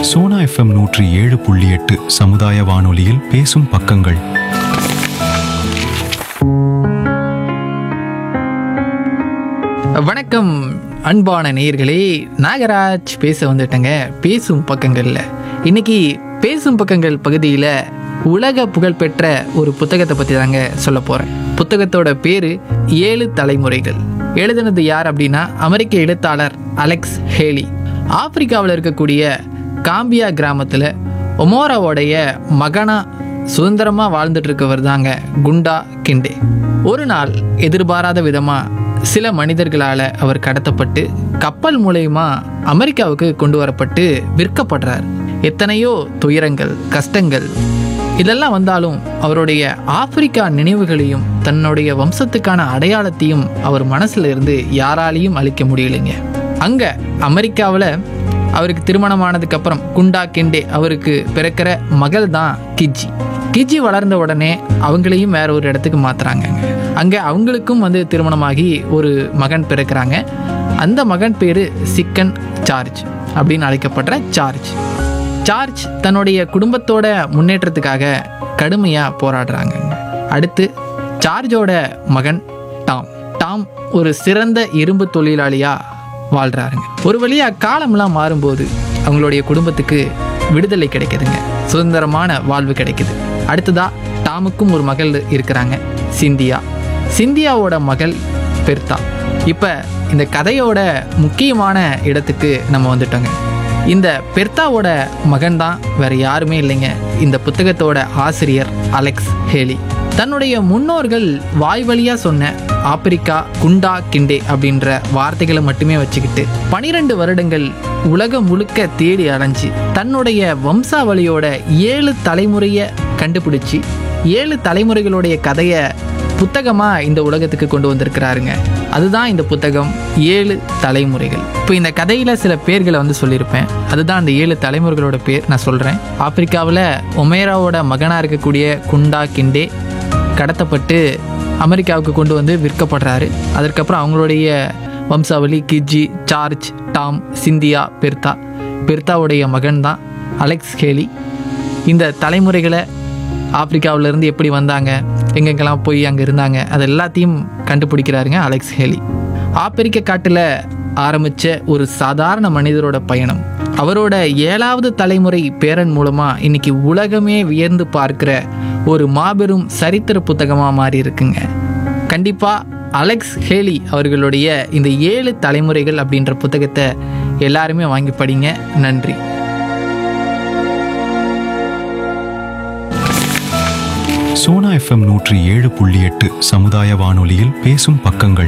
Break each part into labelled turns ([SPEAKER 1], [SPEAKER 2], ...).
[SPEAKER 1] Sona FM நூற்றி ஏழு புள்ளி எட்டு சமுதாய வானொலியில் பேசும் பக்கங்கள்
[SPEAKER 2] வணக்கம் அன்பான நேயர்களே நாகராஜ் பேச வந்துட்டேங்க பேசும் பக்கங்களில் இன்னைக்கு பேசும் பக்கங்கள் பகுதியில் உலக புகழ்பெற்ற ஒரு புத்தகத்தை பற்றி தாங்க சொல்ல போகிறேன் புத்தகத்தோட பேர் ஏழு தலைமுறைகள் எழுதுனது யார் அப்படின்னா அமெரிக்க எழுத்தாளர் அலெக்ஸ் ஹேலி ஆப்பிரிக்காவில் இருக்கக்கூடிய காம்பியா கிராமத்தில் ஒமோராவோடைய மகனா சுதந்திரமாக வாழ்ந்துட்டு இருக்கவர் தாங்க குண்டா கிண்டே ஒரு நாள் எதிர்பாராத விதமாக சில மனிதர்களால் அவர் கடத்தப்பட்டு கப்பல் மூலயமா அமெரிக்காவுக்கு கொண்டு வரப்பட்டு விற்கப்படுறார் எத்தனையோ துயரங்கள் கஷ்டங்கள் இதெல்லாம் வந்தாலும் அவருடைய ஆப்பிரிக்கா நினைவுகளையும் தன்னுடைய வம்சத்துக்கான அடையாளத்தையும் அவர் மனசுல இருந்து யாராலையும் அழிக்க முடியலைங்க அங்க அமெரிக்காவில் அவருக்கு திருமணமானதுக்கு அப்புறம் குண்டா கெண்டே அவருக்கு பிறக்கிற மகள் தான் கிஜி கிஜி வளர்ந்த உடனே அவங்களையும் வேற ஒரு இடத்துக்கு மாத்துறாங்க அங்கே அவங்களுக்கும் வந்து திருமணமாகி ஒரு மகன் பிறக்கிறாங்க அந்த மகன் பேர் சிக்கன் சார்ஜ் அப்படின்னு அழைக்கப்படுற சார்ஜ் சார்ஜ் தன்னுடைய குடும்பத்தோட முன்னேற்றத்துக்காக கடுமையாக போராடுறாங்க அடுத்து சார்ஜோட மகன் டாம் டாம் ஒரு சிறந்த இரும்பு தொழிலாளியாக வாழ்கிறாருங்க ஒரு வழியாக காலம்லாம் மாறும்போது அவங்களுடைய குடும்பத்துக்கு விடுதலை கிடைக்குதுங்க சுதந்திரமான வாழ்வு கிடைக்குது அடுத்ததா டாமுக்கும் ஒரு மகள் இருக்கிறாங்க சிந்தியா சிந்தியாவோட மகள் பெர்தா இப்போ இந்த கதையோட முக்கியமான இடத்துக்கு நம்ம வந்துட்டோங்க இந்த பெர்தாவோட மகன் தான் வேற யாருமே இல்லைங்க இந்த புத்தகத்தோட ஆசிரியர் அலெக்ஸ் ஹேலி தன்னுடைய முன்னோர்கள் வாய் வழியா சொன்ன ஆப்பிரிக்கா குண்டா கிண்டே அப்படின்ற வார்த்தைகளை மட்டுமே வச்சுக்கிட்டு பனிரெண்டு வருடங்கள் உலகம் முழுக்க தேடி அலைஞ்சு தன்னுடைய வம்சாவளியோட ஏழு தலைமுறையை கண்டுபிடிச்சி ஏழு தலைமுறைகளுடைய கதையை புத்தகமாக இந்த உலகத்துக்கு கொண்டு வந்திருக்கிறாருங்க அதுதான் இந்த புத்தகம் ஏழு தலைமுறைகள் இப்போ இந்த கதையில் சில பேர்களை வந்து சொல்லியிருப்பேன் அதுதான் அந்த ஏழு தலைமுறைகளோட பேர் நான் சொல்கிறேன் ஆப்பிரிக்காவில் ஒமேராவோட மகனாக இருக்கக்கூடிய குண்டா கிண்டே கடத்தப்பட்டு அமெரிக்காவுக்கு கொண்டு வந்து விற்கப்படுறாரு அதற்கப்புறம் அவங்களுடைய வம்சாவளி Kizzy George Tom Cynthia Bertha பெர்தாவுடைய மகன் தான் அலெக்ஸ் ஹேலி இந்த தலைமுறைகளை ஆப்பிரிக்காவுல இருந்து எப்படி வந்தாங்க எங்கெங்கெல்லாம் போய் அங்கே இருந்தாங்க அது எல்லாத்தையும் கண்டுபிடிக்கிறாருங்க அலெக்ஸ் ஹேலி ஆப்பிரிக்க காட்டில் ஆரம்பித்த ஒரு சாதாரண மனிதரோட பயணம் அவரோட ஏழாவது தலைமுறை பேரன் மூலமாக இன்னைக்கு உலகமே வியந்து பார்க்கிற ஒரு மாபெரும் சரித்திர புத்தகமாக மாறி இருக்குங்க கண்டிப்பாக அலெக்ஸ் ஹேலி அவர்களுடைய இந்த ஏழு தலைமுறைகள் அப்படின்ற புத்தகத்தை எல்லாருமே வாங்கி படிங்க நன்றி
[SPEAKER 1] சோனா எஃப்எம் நூற்றி ஏழு புள்ளி எட்டு சமுதாய வானொலியில் பேசும் பக்கங்கள்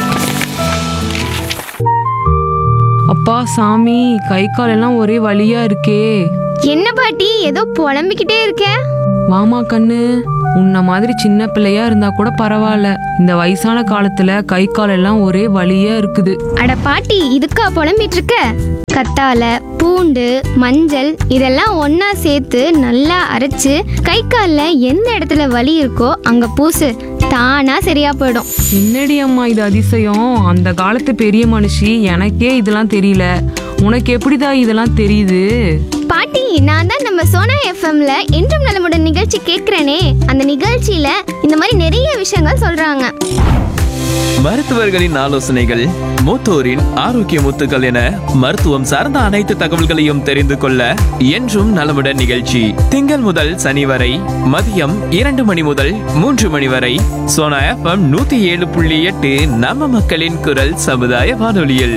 [SPEAKER 3] அப்பா சாமி கை கால் எல்லாம் ஒரே வலியா இருக்கே
[SPEAKER 4] என்ன பாட்டி ஏதோ புலம்பிக்கிட்டே இருக்க
[SPEAKER 3] வாமா கண்ணு உன்ன மாதிரி சின்ன பிள்ளையா இருந்தா கூட பரவாயில்ல இந்த வயசான காலத்துல கை கால் எல்லாம் ஒரே வலியா இருக்குது
[SPEAKER 4] அட பாட்டி இதுக்கா புலம்பிட்டு இருக்க கத்தால பூண்டு மஞ்சள் இதெல்லாம் ஒண்ணா சேர்த்து நல்லா அரைச்சு கை கால்ல எந்த இடத்துல வலி இருக்கோ அங்க பூசு தானா சரியா போயிடும்
[SPEAKER 3] என்னடி அம்மா இது அதிசயம் அந்த காலத்து பெரிய மனுஷி எனக்கே இதெல்லாம் தெரியல உனக்கு எப்படிதான் இதெல்லாம் தெரியுது
[SPEAKER 4] பாட்டி நான் தான் நம்ம சோனா எஃப்எம்ல என்றும் நலமுடன் நிகழ்ச்சி கேட்கிறேனே அந்த நிகழ்ச்சியில இந்த மாதிரி நிறைய விஷயங்கள் சொல்றாங்க
[SPEAKER 5] மருத்துவர்களின் ஆலோசனைகள் மூத்தோரின் ஆரோக்கிய முத்துக்கள் என மருத்துவம் சார்ந்த அனைத்து தகவல்களையும் தெரிந்து கொள்ள என்றும் நலமுடன் நிகழ்ச்சி திங்கள் முதல் சனி வரை மதியம் இரண்டு மணி முதல் மூன்று மணி வரை சோனா எஃப்எம் நூத்தி ஏழு புள்ளி எட்டு நம்ம மக்களின் குரல் சமுதாய வானொலியில்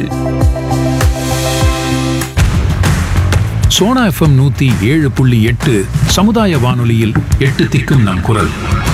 [SPEAKER 6] சோனா எஃப்எம் நூத்தி ஏழு புள்ளி எட்டு சமுதாய வானொலியில் எட்டு திக்கும் நம் குரல்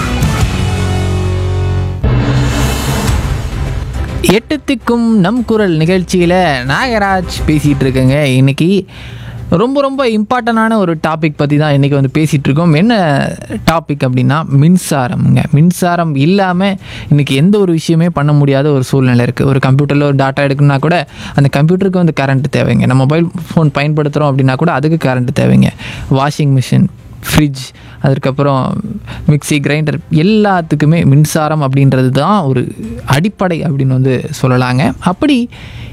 [SPEAKER 2] எட்டு திக்கும் நம் குரல் நிகழ்ச்சியில் நாகராஜ் பேசிகிட்டு இருக்கேங்க இன்னைக்கு ரொம்ப ரொம்ப இம்பார்ட்டண்டான ஒரு டாபிக் பற்றி தான் இன்றைக்கி வந்து பேசிகிட்டு இருக்கோம் என்ன டாபிக் அப்படின்னா மின்சாரம்ங்க மின்சாரம் இல்லாமல் இன்றைக்கி எந்த ஒரு விஷயமே பண்ண முடியாத ஒரு சூழ்நிலை இருக்குது ஒரு கம்ப்யூட்டரில் ஒரு டாட்டா எடுக்கணும்னா கூட அந்த கம்ப்யூட்டருக்கு வந்து கரண்ட் தேவைங்க நம்ம மொபைல் ஃபோன் பயன்படுத்துகிறோம் அப்படின்னா கூட அதுக்கு கரண்ட் தேவைங்க வாஷிங் மிஷின் ஃப்ரிட்ஜ் அதுக்கப்புறம் மிக்ஸி கிரைண்டர் எல்லாத்துக்குமே மின்சாரம் அப்படின்றது தான் ஒரு அடிப்படை அப்படின்னு வந்து சொல்லலாங்க அப்படி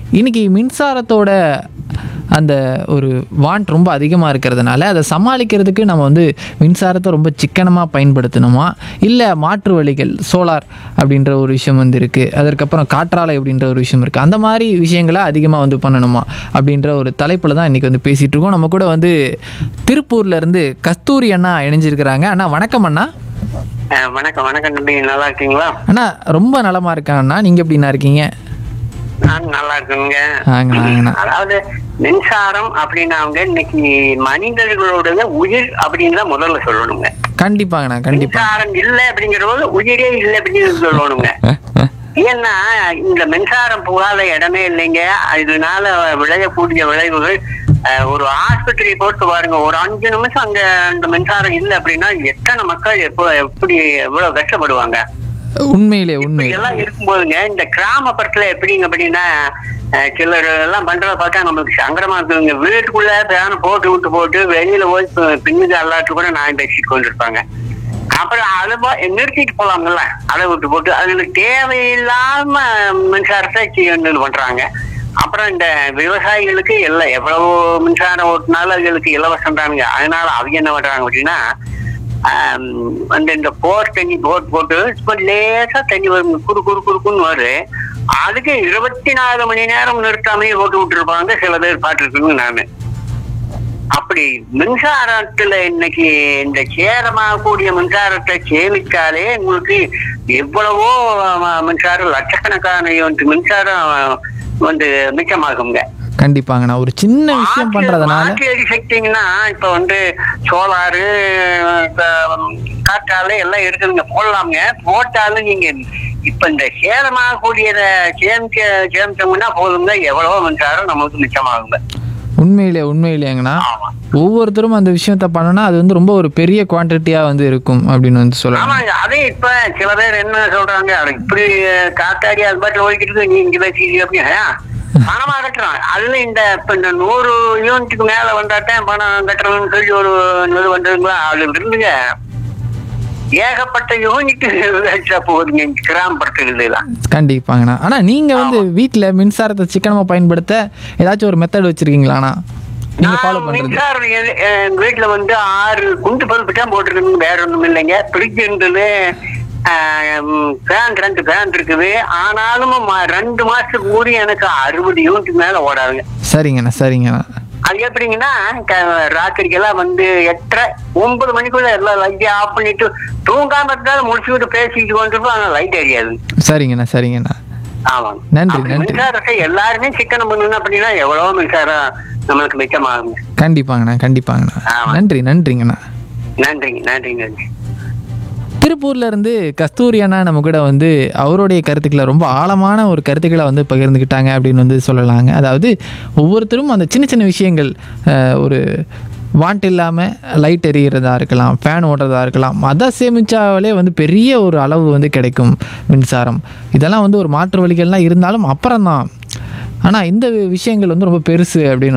[SPEAKER 2] இன்னைக்கு மின்சாரத்தோட அந்த ஒரு வாண்ட் ரொம்ப அதிகமாக இருக்கிறதுனால அதை சமாளிக்கிறதுக்கு நம்ம வந்து மின்சாரத்தை ரொம்ப சிக்கனமாக பயன்படுத்தணுமா இல்லை மாற்று வழிகள் சோலார் அப்படின்ற ஒரு விஷயம் வந்து இருக்குது அதற்கப்புறம் காற்றாலை அப்படின்ற ஒரு விஷயம் இருக்குது அந்த மாதிரி விஷயங்களை அதிகமாக வந்து பண்ணணுமா அப்படின்ற ஒரு தலைப்பில் தான் இன்றைக்கி வந்து பேசிகிட்டு இருக்கோம் நம்ம கூட வந்து திருப்பூர்ல இருந்து கஸ்தூரி அண்ணா இணைஞ்சிருக்கிறாங்க அண்ணா வணக்கம் அண்ணா
[SPEAKER 7] அஹ் வணக்கம் வணக்கம் தம்பி நல்லா இருக்கீங்களா
[SPEAKER 2] அண்ணா ரொம்ப நலமாக இருக்கேன் அண்ணா நீங்கள் எப்படிண்ணா இருக்கீங்க
[SPEAKER 7] நான் நல்லா இருக்குங்க
[SPEAKER 2] ஆங்க, ஆங்கண்ணா.
[SPEAKER 7] அதாவது மின்சாரம் அப்படின்னாங்க இன்னைக்கு மனிதர்களுடைய உயிர் அப்படின்னு தான் முதல்ல சொல்லணுங்க
[SPEAKER 2] கண்டிப்பாங்கண்ணா கண்டிப்பாக
[SPEAKER 7] மின்சாரம் இல்லை அப்படிங்கிறது உயிரே இல்லை அப்படின்னு சொல்லணுங்க ஏன்னா இந்த மின்சாரம் போகாத இடமே இல்லைங்க இதனால விளையக்கூடிய விளைவுகள் அஹ், ஒரு ஆஸ்பத்திரி போட்டு பாருங்க ஒரு அஞ்சு நிமிஷம் அங்க அந்த மின்சாரம் இல்லை அப்படின்னா எத்தனை மக்கள் எப்போ எப்படி எவ்வளவு கஷ்டப்படுவாங்க
[SPEAKER 2] உண்மையிலே
[SPEAKER 7] இப்படி
[SPEAKER 2] உண்மையிலே
[SPEAKER 7] எல்லாம் இருக்கும்போதுங்க இந்த கிராமப்புறத்துல எப்படிங்க அப்படின்னா அஹ், சிலர் எல்லாம் பண்றத பார்த்தா நம்மளுக்கு சங்கடமா இருக்குங்க வீட்டுக்குள்ள பேன போட்டு விட்டு போட்டு வெளியில போய் பி- பின்னுக்கு அல்லாட்டு கூட நான் பேசிட்டு கொண்டிருப்பாங்க அப்புறம் அதை போ- நிறுத்திட்டு போலாம்ல அதை விட்டு போட்டு அதுல தேவையில்லாம மின்சாரத்தை செய்யணும் பண்றாங்க அப்புறம் இந்த விவசாயிகளுக்கு எல்லாம் எவ்வளவு மின்சாரம் ஓட்டினாலும் அதுகளுக்கு இலவசம் தானுங்க அதனால அவங்க என்ன பண்றாங்க அப்படின்னா ஆம், அந்த இந்த போர் தண்ணி போட் போட்டு சும்மா லேசா தண்ணி வரும் குறு குறு குறுக்குன்னு வரும் அதுக்கு இருபத்தி நாலு மணி நேரம் நிறுத்தாமையே போட்டு விட்டுருப்பாங்க சில பேர் பார்த்துருக்குங்க நானு அப்படி மின்சாரத்துல இன்னைக்கு இந்த சேதமாகக்கூடிய மின்சாரத்தை சேமிச்சாலே உங்களுக்கு எவ்வளவோ அஹ், மின்சாரம் லட்சக்கணக்கான யூனிட் மின்சாரம் வந்து மிச்சமாகுங்க
[SPEAKER 2] கண்டிப்பாங்கண்ணா ஒரு சின்ன விஷயம்
[SPEAKER 7] மாற்று-
[SPEAKER 2] பண்றதுனால
[SPEAKER 7] மாற்று எரிசக்திங்கன்னா இப்ப வந்து சோலாரு காற்றாலை எல்லாம் இருக்குதுங்க போடலாம்ங்க போட்டாலும் நீங்க இப்ப இந்த சேதமாகக்கூடியத சேமிக்க சேமிச்சோம்னா போதுங்க எவ்வளவோ மின்சாரம் நமக்கு மிச்சமாகுங்க
[SPEAKER 2] உண்மையிலே உண்மையிலேங்கண்ணா
[SPEAKER 7] ஆமா
[SPEAKER 2] ஒவ்வொருத்தரும் அந்த விஷயத்த பண்ணனா அது வந்து ரொம்ப ஒரு பெரிய குவான்டிட்டியா வந்து இருக்கும் அப்படின்னு வந்து சொல்லலாம்
[SPEAKER 7] ஆமாங்க அதே இப்ப சில பேர் என்ன சொல்றாங்க அட இப்படி காத்தாடி அது பாட்டு ஓடிக்கிட்டு இருக்கு, நீ இங்க பேசிக்கிட்டு அப்படின்னு பணமா கட்டுறான் அதுல இந்த இப்ப இந்த நூறு யூனிட்டுக்கு மேல வந்தாத்தான் பணம் கட்டுறதுன்னு சொல்லி ஒரு இது வந்ததுங்களா அது இருந்துங்க ஏகப்பட்ட யூனிட் வேஸ்டா போகுதுங்க இந்த கிராமப்புறத்துல எல்லாம்
[SPEAKER 2] கண்டிப்பாங்கண்ணா ஆனா நீங்க வந்து வீட்ல மின்சாரத்தை சிக்கனமா பயன்படுத்த ஏதாச்சும் ஒரு மெத்தட் வச்சிருக்கீங்களாண்ணா நீங்க ஃபாலோ
[SPEAKER 7] நான்
[SPEAKER 2] பண்றது
[SPEAKER 7] மின்சாரம் எது- எங்க வீட்டுல வந்து ஆறு குண்டு பல்பு தான் போட்டிருக்குங்க வேற ஒண்ணும் இல்லைங்க ஃப்ரிட்ஜ் இருந்தது ஃபேன் ரெண்டு ஃபேன் இருக்குது ஆனாலும் ம- ரெண்டு மாசத்துக்கு கூடி எனக்கு அறுபது யூனிட் மேல ஓடாதுங்க
[SPEAKER 2] சரிங்கண்ணா சரிங்கண்ணா
[SPEAKER 7] அது எப்படிங்கன்னா க- ராத்திரிக்கெல்லாம் வந்து எட்டரை ஒன்பது மணிக்குள்ள எல்லாம் லைட்டை ஆஃப் பண்ணிட்டு தூங்காம இருந்தாலும் முடிச்சுக்கிட்டு பேசிட்டு கொண்டிருப்போம் ஆனா லைட் எரியாது
[SPEAKER 2] சரிங்கண்ணா சரிங்கண்ணா
[SPEAKER 7] ஆமாங்க
[SPEAKER 2] நன்றி,
[SPEAKER 7] அப்படி
[SPEAKER 2] நன்றி.
[SPEAKER 7] மின்சாரத்தை எல்லாருமே சிக்கனம் பண்ணணும் அப்படின்னா எவ்வளவோ மின்சாரம் நம்மளுக்கு மிச்சமாகுங்க
[SPEAKER 2] கண்டிப்பாங்கண்ணா கண்டிப்பாங்கண்ணா
[SPEAKER 7] ஆமா.
[SPEAKER 2] நன்றி நன்றிங்கண்ணா
[SPEAKER 7] நன்றிங்க நன்றிங்க நன்றி
[SPEAKER 2] திருப்பூர்ல இருந்து கஸ்தூரி அண்ணா நம்ம கூட வந்து அவருடைய கருத்துக்களை ரொம்ப ஆழமான ஒரு கருத்துக்களை வந்து பகிர்ந்துக்கிட்டாங்க அப்படின்னு வந்து சொல்லலாங்க அதாவது ஒவ்வொருத்தரும் அந்த சின்ன சின்ன விஷயங்கள் அஹ், ஒரு வாண்ட் இல்லாமல் லைட் எரிகிறதா இருக்கலாம் ஃபேன் ஓடுறதா இருக்கலாம் அதை சேமிச்சாலே வந்து பெரிய ஒரு அளவு வந்து கிடைக்கும் மின்சாரம் இதெல்லாம் வந்து ஒரு மாற்று வழிகள்லாம் இருந்தாலும் அப்புறம்தான் ஆனால் இந்த விஷயங்கள் வந்து ரொம்ப பெருசு அப்படின்னு